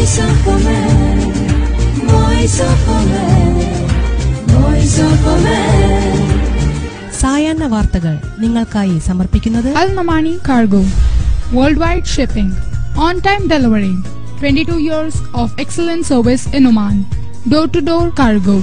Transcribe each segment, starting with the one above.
Voice of America. Voice of America. Voice of America. സായാഹ്ന വാർത്തകൾ നിങ്ങൾക്കായി സമർപ്പിക്കുന്നത് Al Namani Cargo. Worldwide shipping. On time delivery. 22 years of excellent service in Oman. Door to door cargo.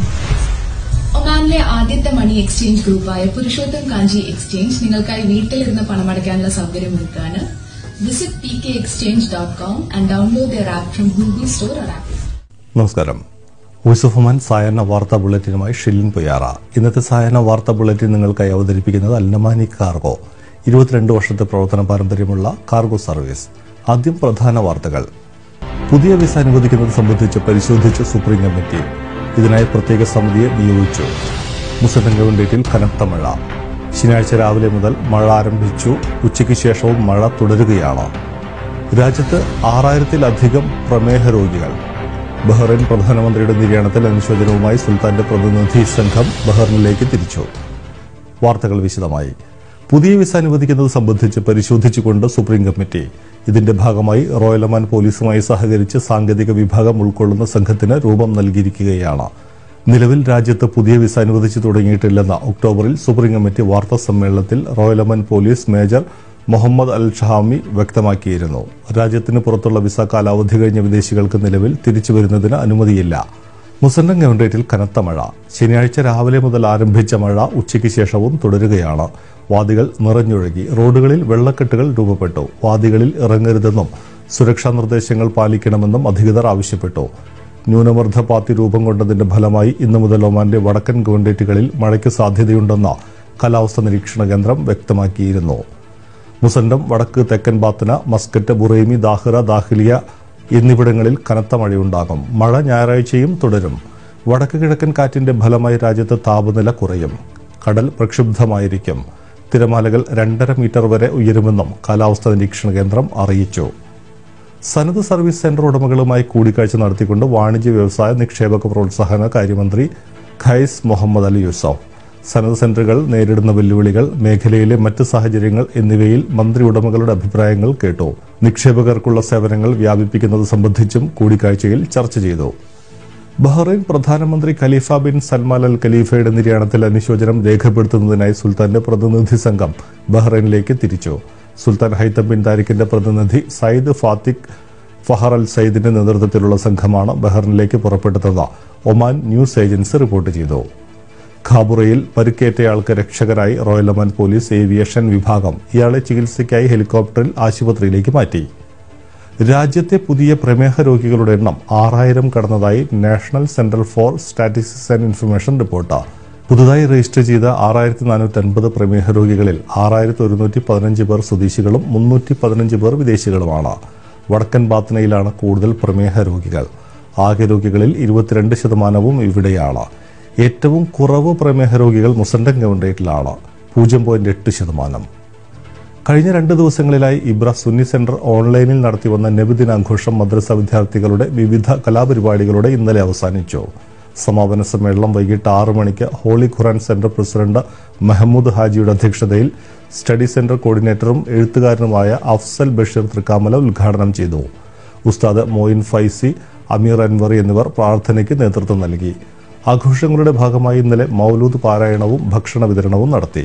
ഒമാനിലെ ആദ്യത്തെ money exchange ഗ്രൂപ്പായ Purushottam Kanchi exchange നിങ്ങൾക്കായി വീട്ടിലിരുന്ന് പണമടയ്ക്കാനുള്ള സൗകര്യം ഒരുക്കാണ് visit P K exchange dot com and download the app from Google store or app നമസ്കാരം voice of Oman സായാഹ്ന വാർത്താ ബുള്ളറ്റിനുമായി ഷില്ലിൻ പൊയ്യാറ ഇന്നത്തെ സായാഹ്ന വാർത്താ ബുള്ളറ്റിൻ നിങ്ങൾക്കായി അവതരിപ്പിക്കുന്നത് അൽനമാനി കാർഗോ ഇരുപത്തിരണ്ട് വർഷത്തെ പ്രവർത്തന പാരമ്പര്യമുള്ള കാർഗോ സർവീസ് ആദ്യം പ്രധാന വാർത്തകൾ പുതിയ വിസ അനുവദിക്കുന്നത് സംബന്ധിച്ച് പരിശോധിച്ച് സുപ്രീം കമ്മിറ്റി ഇതിനായി പ്രത്യേക സമിതിയെ നിയോഗിച്ചു മുസ്ലിം ഗവൺമെന്റിൽ കനത്ത മഴ ശനിയാഴ്ച രാവിലെ മുതൽ മഴ ആരംഭിച്ചു ഉച്ചയ്ക്ക് ശേഷവും മഴ തുടരുകയാണ് രാജ്യത്ത് ആറായിരത്തിലധികം പ്രമേഹ രോഗികൾ ബഹ്റൈൻ പ്രധാനമന്ത്രിയുടെ നിര്യാണത്തിൽ അനുശോചനവുമായി സുൽത്താന്റെ പ്രതിനിധി സംഘം ബഹ്റിനിലേക്ക് തിരിച്ചു വാർത്തകൾ വിശദമായി പുതിയ വിസ അനുവദിക്കുന്നത് സംബന്ധിച്ച് പരിശോധിച്ചുകൊണ്ട് സുപ്രീം കമ്മിറ്റി ഇതിന്റെ ഭാഗമായി റോയൽ ഒമാൻ പോലീസുമായി സഹകരിച്ച് സാങ്കേതിക വിഭാഗം ഉൾക്കൊള്ളുന്ന സംഘത്തിന് രൂപം നൽകിയിരിക്കുകയാണ് നിലവിൽ രാജ്യത്ത് പുതിയ വിസ അനുവദിച്ചു തുടങ്ങിയിട്ടില്ലെന്ന് ഒക്ടോബറിൽ സുപ്രീം കമ്മിറ്റി വാർത്താ സമ്മേളനത്തിൽ Royal Oman Police major Mohammed Al Shahami വ്യക്തമാക്കിയിരുന്നു രാജ്യത്തിന് പുറത്തുള്ള വിസ കാലാവധി കഴിഞ്ഞ വിദേശികൾക്ക് നിലവിൽ തിരിച്ചു വരുന്നതിന് അനുമതിയില്ല മുസന്നം ഗവൺറേറ്റിൽ കനത്ത മഴ ശനിയാഴ്ച രാവിലെ മുതൽ ആരംഭിച്ച മഴ ഉച്ചയ്ക്ക് ശേഷവും തുടരുകയാണ് വാദികൾ നിറഞ്ഞൊഴുകി റോഡുകളിൽ വെള്ളക്കെട്ടുകൾ രൂപപ്പെട്ടു വാദികളിൽ ഇറങ്ങരുതെന്നും സുരക്ഷാ നിർദ്ദേശങ്ങൾ പാലിക്കണമെന്നും അധികൃതർ ആവശ്യപ്പെട്ടു ന്യൂനമർദ്ദപാത്തി രൂപം കൊണ്ടതിന്റെ ഫലമായി ഇന്നു മുതൽ ഒമാന്റെ വടക്കൻ ഗവൺറേറ്റുകളിൽ മഴയ്ക്ക് സാധ്യതയുണ്ടെന്ന് കാലാവസ്ഥാ നിരീക്ഷണ കേന്ദ്രം വ്യക്തമാക്കിയിരുന്നു മുസന്റം വടക്ക് തെക്കൻ Batinah Muscat Buraimi Dhahira Dakhiliya എന്നിവിടങ്ങളിൽ കനത്ത മഴയുണ്ടാകും മഴ ഞായറാഴ്ചയും തുടരും വടക്ക് കിഴക്കൻ കാറ്റിന്റെ ഫലമായി രാജ്യത്ത് താപനില കുറയും കടൽ പ്രക്ഷുബ്ധമായിരിക്കും തിരമാലകൾ രണ്ടര മീറ്റർ വരെ ഉയരുമെന്നും കാലാവസ്ഥാ നിരീക്ഷണ കേന്ദ്രം അറിയിച്ചു സനത് സർവീസ് സെന്റർ ഉടമകളുമായി കൂടിക്കാഴ്ച നടത്തിക്കൊണ്ട് വാണിജ്യ വ്യവസായ നിക്ഷേപക പ്രോത്സാഹന കാര്യമന്ത്രി ഖൈസ് മുഹമ്മദ് അലി യൂസഫ് സനത് സെന്ററുകൾ നേരിടുന്ന വെല്ലുവിളികൾ മേഖലയിലെ മറ്റ് സാഹചര്യങ്ങൾ എന്നിവയിൽ മന്ത്രി ഉടമകളുടെ അഭിപ്രായങ്ങൾ കേട്ടു നിക്ഷേപകർക്കുള്ള സേവനങ്ങൾ വ്യാപിപ്പിക്കുന്നത് സംബന്ധിച്ചും കൂടിക്കാഴ്ചയിൽ ചർച്ച ചെയ്തു ബഹ്റൈൻ പ്രധാനമന്ത്രി ഖലീഫ ബിൻ സൽമാൻ അൽ ഖലീഫയുടെ നിര്യാണത്തിൽ അനുശോചനം രേഖപ്പെടുത്തുന്നതിനായി സുൽത്താന്റെ പ്രതിനിധി സംഘം ബഹ്റൈനിലേക്ക് തിരിച്ചു സുൽത്താൻ ഹൈത്തം ബിൻ താരിഖിന്റെ പ്രതിനിധി സയ്യിദ് ഫാത്തിഖ് ഫഹർ അൽ സയ്യിദിന്റെ നേതൃത്വത്തിലുള്ള സംഘമാണ് ബഹ്റിനിലേക്ക് പുറപ്പെട്ടതെന്ന് ഒമാൻ ന്യൂസ് ഏജൻസി റിപ്പോർട്ട് ചെയ്തു ഖാബുറയിൽ പരിക്കേറ്റയാൾക്ക് രക്ഷകരായി റോയൽ ഒമാൻ പോലീസ് ഏവിയേഷൻ വിഭാഗം ഇയാളെ ചികിത്സയ്ക്കായി ഹെലികോപ്റ്ററിൽ ആശുപത്രിയിലേക്ക് മാറ്റി രാജ്യത്തെ പുതിയ പ്രമേഹ രോഗികളുടെ എണ്ണം ആറായിരം കടന്നതായി national centre for statistics and information report പുതുതായി രജിസ്റ്റർ ചെയ്ത ആറായിരത്തി നാനൂറ്റി അൻപത് പ്രമേഹ രോഗികളിൽ ആറായിരത്തി ഒരുന്നൂറ്റി പതിനഞ്ച് പേർ സ്വദേശികളും മുന്നൂറ്റി പതിനഞ്ച് പേർ വിദേശികളുമാണ് വടക്കൻ ബാത്തനയിലാണ് കൂടുതൽ പ്രമേഹ രോഗികൾ ആകെ രോഗികളിൽ ഇരുപത്തിരണ്ട് ശതമാനവും ഇവിടെയാണ് ഏറ്റവും കുറവ് പ്രമേഹ രോഗികൾ മുസണ്ടൻ ഗവൺറേറ്റിലാണ് പൂജ്യം പോയിന്റ് എട്ട് ശതമാനം കഴിഞ്ഞ രണ്ട് ദിവസങ്ങളിലായി ഇബ്ര സുന്നി സെന്റർ ഓൺലൈനിൽ നടത്തിവന്ന നബിദിനാഘോഷം മദ്രസ വിദ്യാർത്ഥികളുടെ വിവിധ കലാപരിപാടികളോടെ ഇന്നലെ അവസാനിച്ചു സമാപന സമ്മേളനം വൈകിട്ട് ആറ് മണിക്ക് Holy Quran centre president Mehmood ഹാജിയുടെ അധ്യക്ഷതയിൽ സ്റ്റഡി സെന്റർ കോർഡിനേറ്ററും എഴുത്തുകാരനുമായ അഫ്സൽ ബഷീർ തൃക്കാമല ഉദ്ഘാടനം ചെയ്തു ഉസ്താദ് മോയിൻ ഫൈസി അമീർ അൻവറി എന്നിവർ പ്രാർത്ഥനയ്ക്ക് നേതൃത്വം നൽകി ആഘോഷങ്ങളുടെ ഭാഗമായി ഇന്നലെ മൗലൂദ് പാരായണവും ഭക്ഷണ വിതരണവും നടത്തി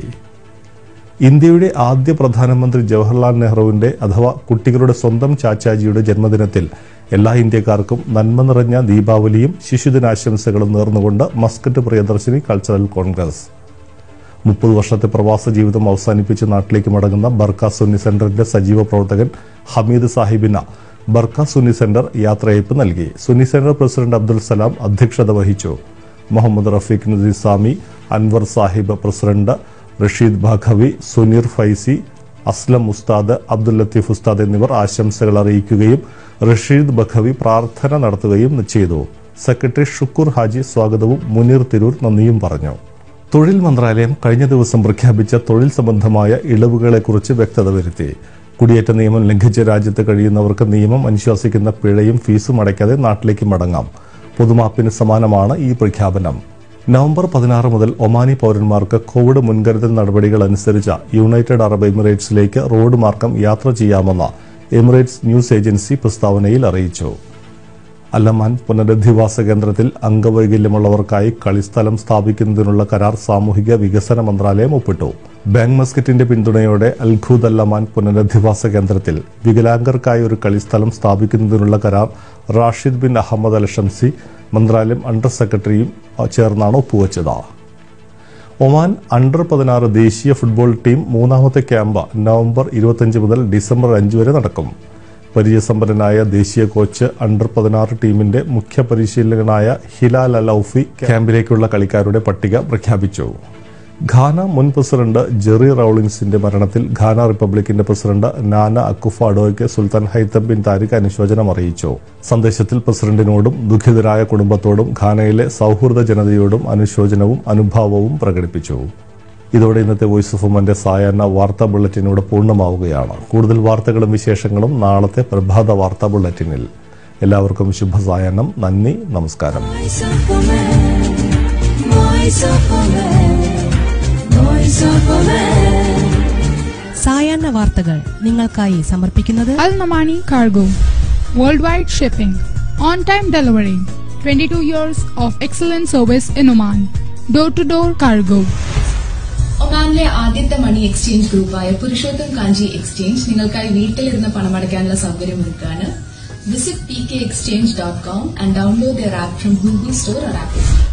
ഇന്ത്യയുടെ ആദ്യ പ്രധാനമന്ത്രി ജവഹർലാൽ നെഹ്റുവിന്റെ അഥവാ കുട്ടികളുടെ സ്വന്തം ചാച്ചാജിയുടെ ജന്മദിനത്തിൽ എല്ലാ ഇന്ത്യക്കാർക്കും നന്മ നിറഞ്ഞ ദീപാവലിയും ശിശുദിനാശംസകളും നേർന്നുകൊണ്ട് മസ്കറ്റ് പ്രിയദർശിനി കൾച്ചറൽ കോൺഗ്രസ് മുപ്പത് വർഷത്തെ പ്രവാസ ജീവിതം അവസാനിപ്പിച്ച് നാട്ടിലേക്ക് മടങ്ങുന്ന ബർക്ക സുന്നി സെന്ററിന്റെ സജീവ പ്രവർത്തകൻ ഹമീദ് സാഹിബിന് ബർക്ക സുന്നി സെന്റർ യാത്രയയപ്പ് നൽകി Sunni centre president Abdul Salam അധ്യക്ഷത വഹിച്ചു മുഹമ്മദ് റഫീഖ് നിസാമി അൻവർ സാഹിബ് പ്രസിഡന്റ് റഷീദ് ബാഖവി സുനീർ ഫൈസി അസ്ലം ഉസ്താദ് അബ്ദുൽ ലത്തീഫ് ഉസ്താദ് എന്നിവർ ആശംസകൾ അറിയിക്കുകയും റഷീദ് ബഖവി പ്രാർത്ഥന നടത്തുകയും ചെയ്തു സെക്രട്ടറി ഷുക്കൂർ ഹാജി സ്വാഗതവും മുനീർ തിരൂർ നന്ദിയും പറഞ്ഞു തൊഴിൽ മന്ത്രാലയം കഴിഞ്ഞ ദിവസം പ്രഖ്യാപിച്ച തൊഴിൽ സംബന്ധമായ ഇളവുകളെക്കുറിച്ച് വ്യക്തത വരുത്തി കുടിയേറ്റ നിയമം ലംഘിച്ച് രാജ്യത്ത് കഴിയുന്നവർക്ക് നിയമം അനുശാസിക്കുന്ന പിഴയും ഫീസും അടയ്ക്കാതെ നാട്ടിലേക്ക് മടങ്ങാം പൊതുമാപ്പിന് സമാനമാണ് ഈ പ്രഖ്യാപനം നവംബർ പതിനാറ് മുതൽ ഒമാനി പൗരന്മാർക്ക് കോവിഡ് മുൻകരുതൽ നടപടികൾ അനുസരിച്ച് യുണൈറ്റഡ് അറബ് എമിറേറ്റ്സിലേക്ക് റോഡ് മാർഗം യാത്ര ചെയ്യാമെന്ന് എമിറേറ്റ്സ് ന്യൂസ് ഏജൻസി പ്രസ്താവനയിൽ അറിയിച്ചു അല്ലമാൻ പുനരധിവാസ കേന്ദ്രത്തിൽ അംഗവൈകല്യമുള്ളവർക്കായി കളിസ്ഥലം സ്ഥാപിക്കുന്നതിനുള്ള കരാർ സാമൂഹിക വികസന മന്ത്രാലയം ഒപ്പിട്ടു ബാങ്ക് മസ്കറ്റിന്റെ പിന്തുണയോടെ അൽഖൂദ് അല്ലമാൻ പുനരധിവാസ കേന്ദ്രത്തിൽ വികലാംഗർക്കായി ഒരു കളിസ്ഥലം സ്ഥാപിക്കുന്നതിനുള്ള കരാർ Rashid bin Ahmed Al Shamsi മന്ത്രാലയം അണ്ടർ സെക്രട്ടറിയും ചേർന്നാണ് ഒപ്പുവച്ചത് ഒമാൻ അണ്ടർ പതിനാറ് ദേശീയ ഫുട്ബോൾ ടീം മൂന്നാമത്തെ ക്യാമ്പ് നവംബർ ഇരുപത്തിയഞ്ച് മുതൽ ഡിസംബർ അഞ്ച് വരെ നടക്കും പരിചയസമ്പന്നനായ ദേശീയ കോച്ച് അണ്ടർ പതിനാറ് ടീമിന്റെ മുഖ്യ പരിശീലകനായ ഹിലാൽ അലൌഫി ക്യാമ്പിലേക്കുള്ള കളിക്കാരുടെ പട്ടിക പ്രഖ്യാപിച്ചു ഘാന മുൻ പ്രസിഡന്റ് ജെറി റൌളിൻസിന്റെ മരണത്തിൽ ഘാന റിപ്പബ്ലിക്കിന്റെ പ്രസിഡന്റ് നാന അക്കുഫ അഡോയ്ക്ക് സുൽത്താൻ ഹൈത്തം ബിൻ താരിഖ് അനുശോചനം അറിയിച്ചു സന്ദേശത്തിൽ പ്രസിഡന്റിനോടും ദുഃഖിതരായ കുടുംബത്തോടും ഘാനയിലെ സൗഹൃദ ജനതയോടും അനുശോചനവും അനുഭാവവും പ്രകടിപ്പിച്ചു ഇതോടെ ഇന്നത്തെ വോയിസ് ഓഫ് ഉമ്മന്റെ സായാഹ്ന വാർത്താ ബുള്ളറ്റിനോട് പൂർണ്ണമാവുകയാണ് കൂടുതൽ വാർത്തകളും വിശേഷങ്ങളും നാളത്തെ പ്രഭാത വാർത്താ ബുള്ളറ്റിനിൽ എല്ലാവർക്കും ശുഭ സായാഹ്നം നന്ദി നമസ്കാരം Voice of a man, voice of a man, voice of a man. സായാഹ്ന വാർത്തകൾ നിങ്ങൾക്കായി സമർപ്പിക്കുന്നത് Al Namani Cargo. Worldwide shipping. On time delivery. 22 years of excellent service in Oman. Door to door cargo. ഒമാനിലെ ആദ്യത്തെ മണി എക്സ്ചേഞ്ച് ഗ്രൂപ്പായ Purushottam Kanchi exchange നിങ്ങൾക്കായി വീട്ടിലിരുന്ന് പണമടയ്ക്കാനുള്ള സൗകര്യം ഒരുക്കാന് visit P K exchange dot com and download the app from Google store or app